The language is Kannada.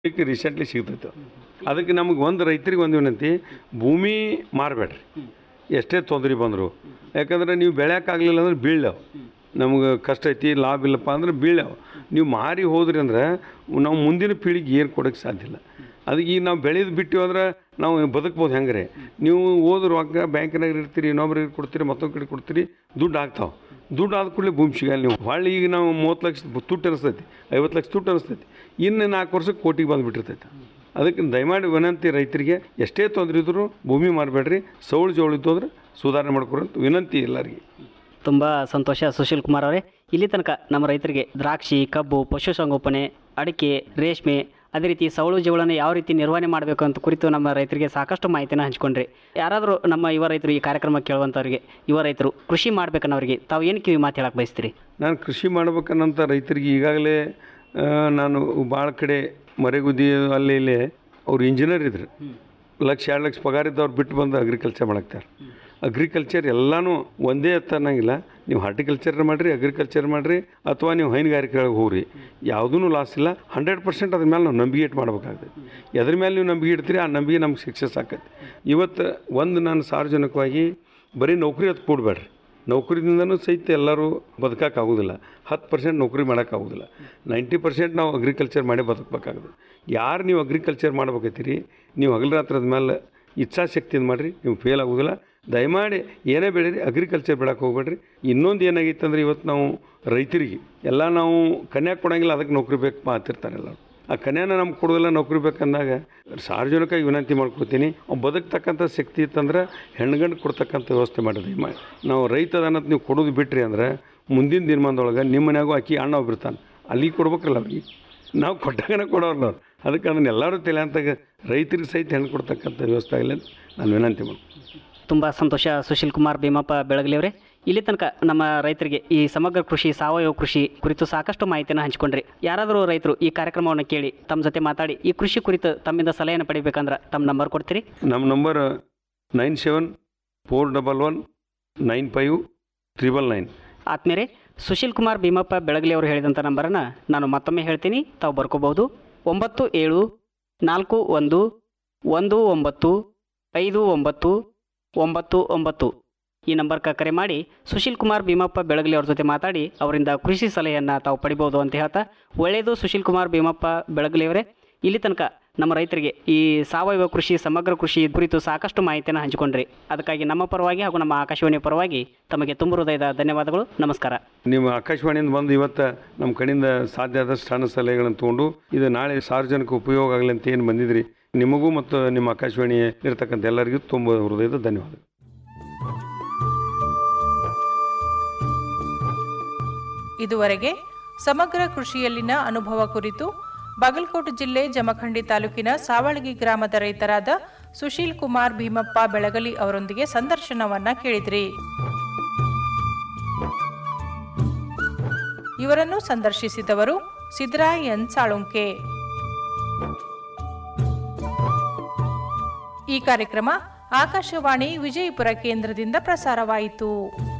ಈಗ ರೀಸೆಂಟ್ಲಿ ಸಿಗ್ತೈತೆ ಅದಕ್ಕೆ ನಮಗೆ ಒಂದು ರೈತರಿಗೆ ಒಂದು ವಿನಂತಿ ಭೂಮಿ ಮಾರಬೇಡ್ರಿ ಎಷ್ಟೇ ತೊಂದರೆ ಬಂದರು ಯಾಕಂದ್ರೆ ನೀವು ಬೆಳೆಯೋಕ್ಕಾಗಲಿಲ್ಲ ಅಂದ್ರೆ ಬೀಳ್ಯಾವ ನಮ್ಗೆ ಕಷ್ಟ ಐತಿ ಲಾಭ ಇಲ್ಲಪ್ಪ ಅಂದ್ರೆ ಬೀಳ್ಯಾವ ನೀವು ಮಾರಿ ಹೋದ್ರಿ ಅಂದ್ರೆ ನಾವು ಮುಂದಿನ ಪೀಳಿಗೆ ಏನು ಕೊಡೋಕ್ಕೆ ಸಾಧ್ಯ ಇಲ್ಲ ಅದಕ್ಕೆ ಈಗ ನಾವು ಬೆಳೆದು ಬಿಟ್ಟು ಅಂದ್ರೆ ನಾವು ಬದುಕ್ಬೋದು ಹೆಂಗ್ರೆ ನೀವು ಹೋದ್ರ ರೊಕ್ಕ ಬ್ಯಾಂಕಿನಾಗ ಇರ್ತೀರಿ ಇನ್ನೊಬ್ರಿಗೆ ಕೊಡ್ತೀರಿ ಮತ್ತೊಂದು ಕಡೆ ಕೊಡ್ತೀರಿ ದುಡ್ಡು ಆಗ್ತಾವೆ ದುಡ್ಡು ಆದ ಕೂಡಲೇ ಭೂಮಿ ಸಿಗಲ್ಲ ನೀವು ಹೊಳ್ಳಿ ಈಗ ನಾವು ಮೂವತ್ತು ಲಕ್ಷ ತುಟ್ಟು ಅನಿಸ್ತೈತಿ ಐವತ್ತು ಲಕ್ಷ ತುಟ್ಟು ಅನಿಸ್ತೈತಿ ಇನ್ನು ನಾಲ್ಕು ವರ್ಷಕ್ಕೆ ಕೋಟಿಗೆ ಬಂದುಬಿಟ್ಟಿರ್ತೈತೆ ಅದಕ್ಕೆ ದಯಮಾಡಿ ವಿನಂತಿ ರೈತರಿಗೆ ಎಷ್ಟೇ ತೊಂದರೆ ಇದ್ದರೂ ಭೂಮಿ ಮಾರಬೇಡ್ರಿ ಸೌಳು ಜೋಳು ಇದ್ದು ಅಂದ್ರೆ ಸುಧಾರಣೆ ಮಾಡ್ಕೊರಿ ಅಂತ ವಿನಂತಿ ಎಲ್ಲರಿಗೆ ತುಂಬ ಸಂತೋಷ ಸುಶೀಲ್ ಕುಮಾರ್ ಅವರೇ ಇಲ್ಲಿ ತನಕ ನಮ್ಮ ರೈತರಿಗೆ ದ್ರಾಕ್ಷಿ ಕಬ್ಬು ಪಶುಸಂಗೋಪನೆ ಅಡಿಕೆ ರೇಷ್ಮೆ ಅದೇ ರೀತಿ ಸೌಳು ಜೀವಳನ್ನು ಯಾವ ರೀತಿ ನಿರ್ವಹಣೆ ಮಾಡಬೇಕು ಅಂತ ಕುರಿತು ನಮ್ಮ ರೈತರಿಗೆ ಸಾಕಷ್ಟು ಮಾಹಿತಿನ ಹಂಚ್ಕೊಂಡ್ರಿ ಯಾರಾದರೂ ನಮ್ಮ ಯುವ ರೈತರು ಈ ಕಾರ್ಯಕ್ರಮ ಕೇಳುವಂಥವ್ರಿಗೆ ಯುವ ರೈತರು ಕೃಷಿ ಮಾಡ್ಬೇಕನ್ನೋರಿಗೆ ತಾವು ಏನು ಕಿವಿ ಮಾತು ಹೇಳಕ್ಕೆ ಬಯಸ್ತೀರಿ ನಾನು ಕೃಷಿ ಮಾಡ್ಬೇಕನ್ನಂಥ ರೈತರಿಗೆ ಈಗಾಗಲೇ ಆ, ನಾನು ಭಾಳ ಕಡೆ ಮರೆಗುದ್ದಿ ಅಲ್ಲಿ ಇಲ್ಲಿ ಅವ್ರು ಇಂಜಿನಿಯರ್ ಇದ್ರು ಲಕ್ಷ ಎರಡು ಲಕ್ಷ ಪಗಾರ ಇದ್ದವ್ರು ಬಿಟ್ಟು ಬಂದು ಅಗ್ರಿಕಲ್ಚರ್ ಮಾಡಾಕ್ತಾರೆ ಅಗ್ರಿಕಲ್ಚರ್ ಎಲ್ಲನೂ ಒಂದೇ ಅನ್ನಂಗಿಲ್ಲ ನೀವು ಹಾರ್ಟಿಕಲ್ಚರ್ ಮಾಡಿರಿ ಅಗ್ರಿಕಲ್ಚರ್ ಮಾಡಿರಿ ಅಥವಾ ನೀವು ಹೈನುಗಾರಿಕೆಗಳಿಗೆ ಹೋಗ್ರಿ ಯಾವುದೂ ಲಾಸ್ ಇಲ್ಲ ಹಂಡ್ರೆಡ್ ಪರ್ಸೆಂಟ್ ಅದ್ರ ಮೇಲೆ ನಾವು ನಂಬಿಕೆ ಇಟ್ಟು ಮಾಡ್ಬೇಕಾಗ್ತದೆ ಎದ್ರ ಮೇಲೆ ನೀವು ನಂಬಿಕೆ ಇಡ್ತೀರಿ ಆ ನಂಬಿಕೆ ನಮ್ಗೆ ಸಕ್ಸಸ್ ಆಕೈತಿ ಇವತ್ತು ಒಂದು ನಾನು ಸಾರ್ವಜನಿಕವಾಗಿ ಬರೀ ನೌಕರಿ ಹೊತ್ತು ಕೂಡಬೇಡ್ರಿ ನೌಕರಿದಿಂದನೂ ಸಹಿತ ಎಲ್ಲರೂ ಬದುಕೋಕ್ಕಾಗೋದಿಲ್ಲ ಹತ್ತು ಪರ್ಸೆಂಟ್ ನೌಕರಿ ಮಾಡೋಕ್ಕಾಗೋದಿಲ್ಲ ನೈಂಟಿ ಪರ್ಸೆಂಟ್ ನಾವು ಅಗ್ರಿಕಲ್ಚರ್ ಮಾಡಿ ಬದುಕಬೇಕಾಗುತ್ತೆ ಯಾರು ನೀವು ಅಗ್ರಿಕಲ್ಚರ್ ಮಾಡ್ಬೇಕೈತಿರಿ ನೀವು ಹಗಲು ರಾತ್ರದ ಮೇಲೆ ಇಚ್ಛಾಶಕ್ತಿಯಿಂದ ಮಾಡಿರಿ ನೀವು ಫೇಲ್ ಆಗೋದಿಲ್ಲ ದಯಮಾಡಿ ಏನೇ ಬೆಳೀರಿ ಅಗ್ರಿಕಲ್ಚರ್ ಬೆಳಕ್ಕೆ ಹೋಗ್ಬೇಡ್ರಿ ಇನ್ನೊಂದು ಏನಾಗಿತ್ತು ಅಂದ್ರೆ ಇವತ್ತು ನಾವು ರೈತರಿಗೆ ಎಲ್ಲ ನಾವು ಕನ್ಯಾ ಕೊಡಂಗಿಲ್ಲ ಅದಕ್ಕೆ ನೌಕರಿ ಬೇಕು ಮಾತಿರ್ತಾರೆ ಎಲ್ಲರೂ ಆ ಕನ್ಯಾನ ನಮ್ಗೆ ಕೊಡೋದಿಲ್ಲ ನೌಕರಿ ಬೇಕಂದಾಗ ಸಾರ್ವಜನಿಕವಾಗಿ ವಿನಂತಿ ಮಾಡ್ಕೊತೀನಿ ಅವ್ನು ಬದುಕ್ತಕ್ಕಂಥ ಶಕ್ತಿ ಇತ್ತಂದ್ರೆ ಹೆಣ್ಗಂಡು ಕೊಡ್ತಕ್ಕಂಥ ವ್ಯವಸ್ಥೆ ಮಾಡಿದ್ವಿ ಮ ನಾವು ರೈತ ಅನ್ನೋದು ನೀವು ಕೊಡೋದು ಬಿಟ್ರಿ ಅಂದ್ರೆ ಮುಂದಿನ ದಿನಮಾನದೊಳಗೆ ನಿಮ್ಮ ಮನ್ಯಾಗೂ ಅಕ್ಕಿ ಅಣ್ಣ ಒಬ್ಬಿರ್ತಾನೆ ಅಲ್ಲಿಗೆ ಕೊಡ್ಬೇಕಲ್ಲ ಅವ್ರಿಗೆ ನಾವು ಕೊಟ್ಟಾಗನೇ ಕೊಡೋರ್ಲ ಅವ್ರು ಅದಕ್ಕೆ ಅದನ್ನ ಎಲ್ಲರೂ ತಲೆ ಅಂತಾಗ ರೈತರಿಗೆ ಸಹಿತ ಹೆಣ್ಣು ಕೊಡ್ತಕ್ಕಂಥ ವ್ಯವಸ್ಥೆ ಆಗಲಿ ಅಂತ ನಾನು ವಿನಂತಿ ಮಾಡ್ತೀನಿ ತುಂಬ ಸಂತೋಷ ಸುಶೀಲ್ ಕುಮಾರ್ ಭೀಮಪ್ಪ ಬೆಳಗಲಿ ಅವರೇ ಇಲ್ಲಿ ತನಕ ನಮ್ಮ ರೈತರಿಗೆ ಈ ಸಮಗ್ರ ಕೃಷಿ ಸಾವಯವ ಕೃಷಿ ಕುರಿತು ಸಾಕಷ್ಟು ಮಾಹಿತಿಯನ್ನು ಹಂಚಿಕೊಂಡ್ರಿ ಯಾರಾದರೂ ರೈತರು ಈ ಕಾರ್ಯಕ್ರಮವನ್ನು ಕೇಳಿ ತಮ್ಮ ಜೊತೆ ಮಾತಾಡಿ ಈ ಕೃಷಿ ಕುರಿತು ತಮ್ಮಿಂದ ಸಲಹೆಯನ್ನು ಪಡಿಬೇಕಂದ್ರೆ ತಮ್ಮ ನಂಬರ್ ಕೊಡ್ತೀರಿ ನಮ್ಮ number nine seven four double one nine five triple nine ಆದ್ಮೇಲೆ ಸುಶೀಲ್ ಕುಮಾರ್ ಭೀಮಪ್ಪ ಬೆಳಗಲಿ ಅವರು ಹೇಳಿದಂಥ ನಂಬರನ್ನು ನಾನು ಮತ್ತೊಮ್ಮೆ ಹೇಳ್ತೀನಿ ತಾವು ಬರ್ಕೋಬಹುದು ಒಂಬತ್ತು ಏಳು ನಾಲ್ಕು ಒಂದು ಒಂದು ಒಂಬತ್ತು ಐದು ಒಂಬತ್ತು ಒಂಬತ್ತು ಒಂಬತ್ತು ಈ ನಂಬರ್ಗೆ ಕರೆ ಮಾಡಿ ಸುಶೀಲ್ ಕುಮಾರ್ ಭೀಮಪ್ಪ ಬೆಳಗಲಿ ಅವ್ರ ಜೊತೆ ಮಾತಾಡಿ ಅವರಿಂದ ಕೃಷಿ ಸಲಹೆಯನ್ನು ತಾವು ಪಡಿಬೋದು ಅಂತ ಹೇಳ್ತಾ ಒಳ್ಳೆಯದು ಸುಶೀಲ್ ಕುಮಾರ್ ಭೀಮಪ್ಪ ಬೆಳಗಲಿ ಅವರೇ ಇಲ್ಲಿ ತನಕ ನಮ್ಮ ರೈತರಿಗೆ ಈ ಸಾವಯವ ಕೃಷಿ ಸಮಗ್ರ ಕೃಷಿ ಕುರಿತು ಸಾಕಷ್ಟು ಮಾಹಿತಿಯನ್ನು ಹಂಚಿಕೊಂಡ್ರಿ ಅದಕ್ಕಾಗಿ ನಮ್ಮ ಪರವಾಗಿ ಹಾಗೂ ನಮ್ಮ ಆಕಾಶವಾಣಿಯ ಪರವಾಗಿ ತಮಗೆ ತುಂಬ ಹೃದಯದ ಧನ್ಯವಾದಗಳು ನಮಸ್ಕಾರ ನಿಮ್ಮ ಆಕಾಶವಾಣಿಯಿಂದ ಬಂದು ಇವತ್ತು ನಮ್ಮ ಕಡೆಯಿಂದ ಸಾಧ್ಯ ಆದಷ್ಟು ಸಣ್ಣ ಸಲಹೆಗಳನ್ನು ತೊಗೊಂಡು ಇದು ನಾಳೆ ಸಾರ್ವಜನಿಕ ಉಪಯೋಗ ಆಗಲಿ ಅಂತ ಏನು ಬಂದಿದ್ರಿ ನಿಮಗೂ ಮತ್ತು ನಿಮ್ಮ ಆಕಾಶವಾಣಿ ಇರ್ತಕ್ಕಂಥ ಎಲ್ಲರಿಗೂ ತುಂಬ ಹೃದಯದ ಧನ್ಯವಾದ ಇದುವರೆಗೆ ಸಮಗ್ರ ಕೃಷಿಯಲ್ಲಿನ ಅನುಭವ ಕುರಿತು ಬಾಗಲಕೋಟೆ ಜಿಲ್ಲೆ ಜಮಖಂಡಿ ತಾಲೂಕಿನ ಸಾವಳಗಿ ಗ್ರಾಮದ ರೈತರಾದ ಸುಶೀಲ್ ಕುಮಾರ್ ಭೀಮಪ್ಪ ಬೆಳಗಲಿ ಅವರೊಂದಿಗೆ ಸಂದರ್ಶನವನ್ನ ಕೇಳಿದ್ರಿ ಇವರನ್ನು ಸಂದರ್ಶಿಸಿದವರು ಸಿದ್ರಾಯ್ ಎನ್ ಸಾಳುಂಕೆ ಈ ಕಾರ್ಯಕ್ರಮ ಆಕಾಶವಾಣಿ ವಿಜಯಪುರ ಕೇಂದ್ರದಿಂದ ಪ್ರಸಾರವಾಯಿತು